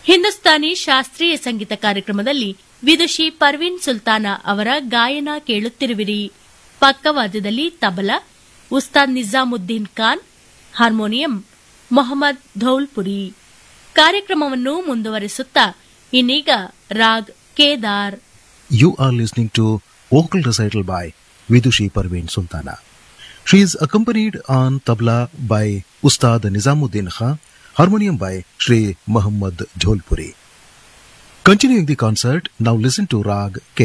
ಹಿಂದೂಸ್ತಾನಿ ಶಾಸ್ತ್ರೀಯ ಸಂಗೀತ ಕಾರ್ಯಕ್ರಮದಲ್ಲಿ ವಿದುಷಿ ಪರ್ವೀನ್ ಸುಲ್ತಾನ ಅವರ ಗಾಯನ ಕೇಳುತ್ತಿರುವಿರಿ ಪಕ್ಕವಾದ್ಯದಲ್ಲಿ ತಬಲಾ ಉಸ್ತಾದ್ ನಿಜಾಮುದ್ದೀನ್ ಖಾನ್ ಹಾರ್ಮೋನಿಯಂ ಮೊಹಮ್ಮದ್ ಧೌಲ್ಪುರಿ ಕಾರ್ಯಕ್ರಮವನ್ನು ಮುಂದುವರಿಸುತ್ತಾ ಇನ್ನೀಗ raag Kedar You are listening to vocal recital by Vidushi Parveen Sultana. She is accompanied on tabla by Ustad Nizamuddin Khan, harmonium by Sri Muhammad Jholpuri. Continuing the concert, now listen to Rag K.